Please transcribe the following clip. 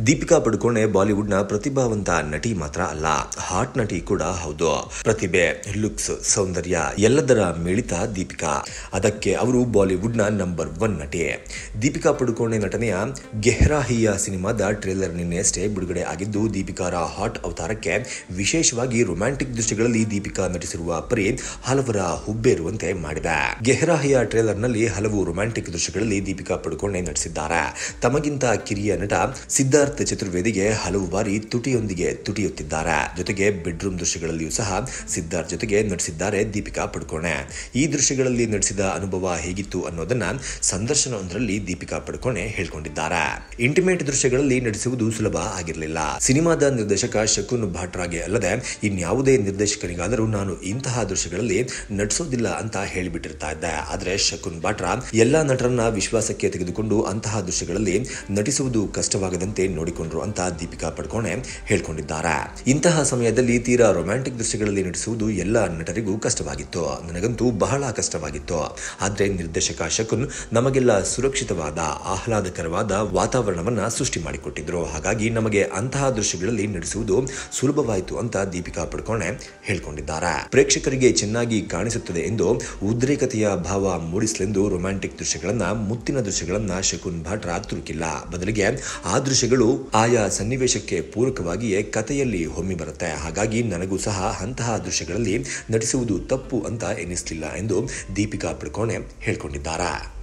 ದೀಪಿಕಾ ಪಡುಕೋಣೆ ಬಾಲಿವುಡ್ನ ಪ್ರತಿಭಾವಂತ ನಟಿ ಮಾತ್ರ ಅಲ್ಲ ಹಾಟ್ ನಟಿ ಕೂಡ ಹೌದು ಪ್ರತಿಭೆ ಲುಕ್ಸ್ ಸೌಂದರ್ಯ ಎಲ್ಲದರ ಮಿಳಿತ ದೀಪಿಕಾ ಅದಕ್ಕೆ ಅವರು ಬಾಲಿವುಡ್ನ ನಂಬರ್ ಒನ್ ನಟಿ ದೀಪಿಕಾ ಪಡುಕೋಣೆ ನಟನೆಯ ಗೆಹ್ರಾಹಿಯ ಸಿನಿಮಾದ ಟ್ರೇಲರ್ ನಿನ್ನೆಯಷ್ಟೇ ಬಿಡುಗಡೆ ಆಗಿದ್ದು ದೀಪಿಕಾರ ಹಾಟ್ ಅವತಾರಕ್ಕೆ ವಿಶೇಷವಾಗಿ ರೊಮ್ಯಾಂಟಿಕ್ ದೃಶ್ಯಗಳಲ್ಲಿ ದೀಪಿಕಾ ನಟಿಸಿರುವ ಪರಿ ಹಲವರ ಹುಬ್ಬೇರುವಂತೆ ಮಾಡಿದೆ ಗೆಹ್ರಾಹಿಯ ಟ್ರೇಲರ್ನಲ್ಲಿ ಹಲವು ರೊಮ್ಯಾಂಟಿಕ್ ದೃಶ್ಯಗಳಲ್ಲಿ ದೀಪಿಕಾ ಪಡುಕೋಣೆ ನಟಿಸಿದ್ದಾರೆ ತಮಗಿಂತ ಕಿರಿಯ ನಟ ಸಿದ್ಧಾರ್ಥ್ ಚತುರ್ವೇದಿಗೆ ಹಲವು ಬಾರಿ ತುಟಿಯೊಂದಿಗೆ ತುಟಿಯುತ್ತಿದ್ದಾರೆ ಜೊತೆಗೆ ಬೆಡ್ರೂಮ್ ದೃಶ್ಯಗಳಲ್ಲಿಯೂ ಸಹ ಸಿದ್ಧಾರ್ಥ್ ಜೊತೆಗೆ ನಟಿಸಿದ್ದಾರೆ ದೀಪಿಕಾ ಪಡುಕೋಣೆ ಈ ದೃಶ್ಯಗಳಲ್ಲಿ ನಟಿಸಿದ ಅನುಭವ ಹೇಗಿತ್ತು ಅನ್ನೋದನ್ನ ಸಂದರ್ಶನವೊಂದರಲ್ಲಿ ದೀಪಿಕಾ ಪಡುಕೋಣೆ ಹೇಳ್ಕೊಂಡಿದ್ದಾರೆ ಇಂಟಿಮೇಟ್ ದೃಶ್ಯಗಳಲ್ಲಿ ನಟಿಸುವುದು ಸುಲಭ ಆಗಿರಲಿಲ್ಲ ಸಿನಿಮಾದ ನಿರ್ದೇಶಕ ಶಕುನ್ ಭಾಟ್ರಾಗೆ ಅಲ್ಲದೆ ಇನ್ಯಾವುದೇ ನಿರ್ದೇಶಕನಿಗಾದರೂ ನಾನು ಇಂತಹ ದೃಶ್ಯಗಳಲ್ಲಿ ನಟಿಸೋದಿಲ್ಲ ಅಂತ ಹೇಳಿಬಿಟ್ಟಿರ್ತಾ ಇದ್ದೆ ಆದರೆ ಶಕುನ್ ಭಾಟ್ರಾ ಎಲ್ಲಾ ನಟರನ್ನ ವಿಶ್ವಾಸಕ್ಕೆ ತೆಗೆದುಕೊಂಡು ಅಂತಹ ದೃಶ್ಯಗಳಲ್ಲಿ ನಟಿಸುವುದು ಕಷ್ಟವಾಗದಂತೆ ನೋಡಿಕೊಂಡ್ರು ಅಂತ ದೀಪಿಕಾ ಪಡ್ಕೋಣೆ ಹೇಳ್ಕೊಂಡಿದ್ದಾರೆ ಇಂತಹ ಸಮಯದಲ್ಲಿ ತೀರಾ ರೊಮ್ಯಾಂಟಿಕ್ ದೃಶ್ಯಗಳಲ್ಲಿ ನಟಿಸುವುದು ಎಲ್ಲ ನಟರಿಗೂ ಕಷ್ಟವಾಗಿತ್ತು ನನಗಂತೂ ಬಹಳ ಕಷ್ಟವಾಗಿತ್ತು ಆದ್ರೆ ನಿರ್ದೇಶಕ ಶಕುನ್ ನಮಗೆಲ್ಲ ಸುರಕ್ಷಿತವಾದ ಆಹ್ಲಾದಕರವಾದ ವಾತಾವರಣವನ್ನ ಸೃಷ್ಟಿ ಮಾಡಿಕೊಟ್ಟಿದ್ರು ಹಾಗಾಗಿ ನಮಗೆ ಅಂತಹ ದೃಶ್ಯಗಳಲ್ಲಿ ನಟಿಸುವುದು ಸುಲಭವಾಯಿತು ಅಂತ ದೀಪಿಕಾ ಪಡ್ಕೋಣೆ ಹೇಳ್ಕೊಂಡಿದ್ದಾರೆ ಪ್ರೇಕ್ಷಕರಿಗೆ ಚೆನ್ನಾಗಿ ಕಾಣಿಸುತ್ತದೆ ಎಂದು ಉದ್ರೇಕತೆಯ ಭಾವ ಮೂಡಿಸಲೆಂದು ರೊಮ್ಯಾಂಟಿಕ್ ದೃಶ್ಯಗಳನ್ನ ಮುತ್ತಿನ ದೃಶ್ಯಗಳನ್ನ ಶಕುನ್ ಭಾಟ್ರಾ ತುರುಕಿಲ್ಲ ಬದಲಿಗೆ ಆ ದೃಶ್ಯಗಳು ಆಯಾ ಸನ್ನಿವೇಶಕ್ಕೆ ಪೂರಕವಾಗಿಯೇ ಕಥೆಯಲ್ಲಿ ಹೊಮ್ಮಿ ಬರುತ್ತೆ ಹಾಗಾಗಿ ನನಗೂ ಸಹ ಅಂತಹ ದೃಶ್ಯಗಳಲ್ಲಿ ನಟಿಸುವುದು ತಪ್ಪು ಅಂತ ಎನಿಸಲಿಲ್ಲ ಎಂದು ದೀಪಿಕಾ ಪಡ್ಕೋಣೆ ಹೇಳ್ಕೊಂಡಿದ್ದಾರೆ